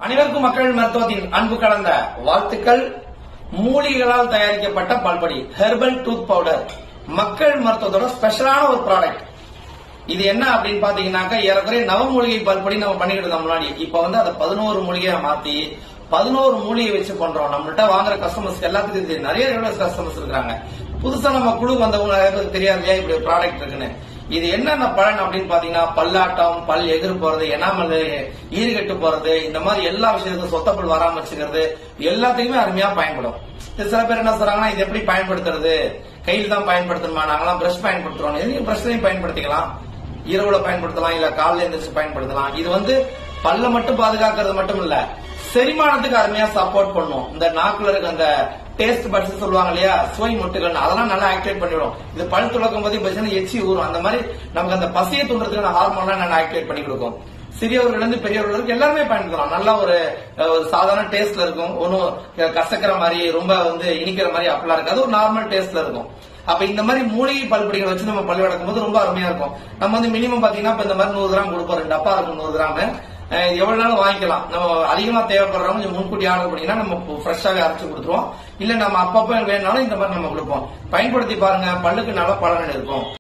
அனைவருக்கும் மக்கள் மருத்துவத்தின் அன்பு கலந்த வாழ்த்துக்கள் மூலிகளால் தயாரிக்கப்பட்ட பல்பொடி ஹெர்பல் டூத் பவுடர் மக்கள் மருத்துவத்தோட ஸ்பெஷலான ஒரு ப்ராடக்ட் இது என்ன அப்படின்னு பாத்தீங்கன்னாக்கா ஏறக்குறைய நவமூலிகை பல்பொடி நம்ம பண்ணிக்கிட்டு இருந்தோம் முன்னாடி இப்ப வந்து அதை பதினோரு மூலிகையா மாத்தி பதினோரு மூலிகை வச்சு பண்றோம் நம்மள்ட்ட வாங்குற கஸ்டமர்ஸ் எல்லாத்துக்கும் தெரியும் நிறைய கஸ்டமர்ஸ் இருக்காங்க புதுசா நம்ம குழு வந்தவங்க நிறைய பேருக்கு தெரியாது இல்லையா இப்படி ப்ராடக்ட் இருக்குன்னு இது என்னென்ன பலன் அப்படின்னு பாத்தீங்கன்னா பல்லாட்டம் பல் எதிர் போறது எனாமல் ஈறுகட்டு போறது இந்த மாதிரி எல்லா விஷயத்துக்கும் சொத்தப்பல் வராம வச்சுக்கிறது எல்லாத்தையுமே அருமையா பயன்படும் இது சில பேர் என்ன சொல்றாங்கன்னா இது எப்படி பயன்படுத்துறது கையில் தான் பயன்படுத்தணுமா நாங்களாம் பிரஷ் பயன்படுத்துறோம் நீங்க பிரஷ்லையும் பயன்படுத்திக்கலாம் இரவுல பயன்படுத்தலாம் இல்ல காலைல எந்திரிச்சு பயன்படுத்தலாம் இது வந்து பல்ல மட்டும் பாதுகாக்கிறது மட்டும் இல்ல செரிமானத்துக்கு அருமையா சப்போர்ட் பண்ணும் இந்த நாக்குல இருக்க அந்த டேஸ்ட் பட்ஸ் சொல்லுவாங்க இல்லையா சுவை முட்டுகள் அதெல்லாம் நல்லா ஆக்டிவேட் பண்ணிவிடும் இது பல் துளக்கும் போது பார்த்தீங்கன்னா எச்சி ஊறும் அந்த மாதிரி நமக்கு அந்த பசியை தூண்டுறதுக்கான ஹார்மோன்லாம் நல்லா ஆக்டிவேட் பண்ணி கொடுக்கும் சிறியவர்கள் இருந்து பெரியவர்கள் வரைக்கும் எல்லாருமே பயன்படுத்தலாம் நல்ல ஒரு அஹ், ஒரு சாதாரண டேஸ்ட்ல இருக்கும் ஒன்னும் கசக்கிற மாதிரி ரொம்ப வந்து இனிக்கிற மாதிரி அப்படிலாம் இருக்காது ஒரு நார்மல் டேஸ்ட்ல இருக்கும் அப்ப இந்த மாதிரி மூலிகை பல்பொடிகளை வச்சு நம்ம பல் விளக்கும் போது ரொம்ப அருமையா இருக்கும் நம்ம வந்து மினிமம் பாத்தீங்கன்னா இப்ப இந்த மாதிரி நூறு கிராம் கொடுப்போம் ரெண்டு டப்பா இருக்கும் நூறு கிராம் அஹ் எவ்வளவு நாளும் வாங்கிக்கலாம் நம்ம அதிகமா தேவைப்படுறவங்க கொஞ்சம் முன்கூட்டி ஆர்டர் பண்ணீங்கன்னா நம்ம ஃப்ரெஷ்ஷாவே அரைச்சு கொடுத்துருவோம் இல்ல நம்ம அப்பப்போ வேணும்னாலும் இந்த மாதிரி நம்ம கொடுப்போம் பயன்படுத்தி பாருங்க பல்லுக்கு நல்ல பலன் இருக்கும்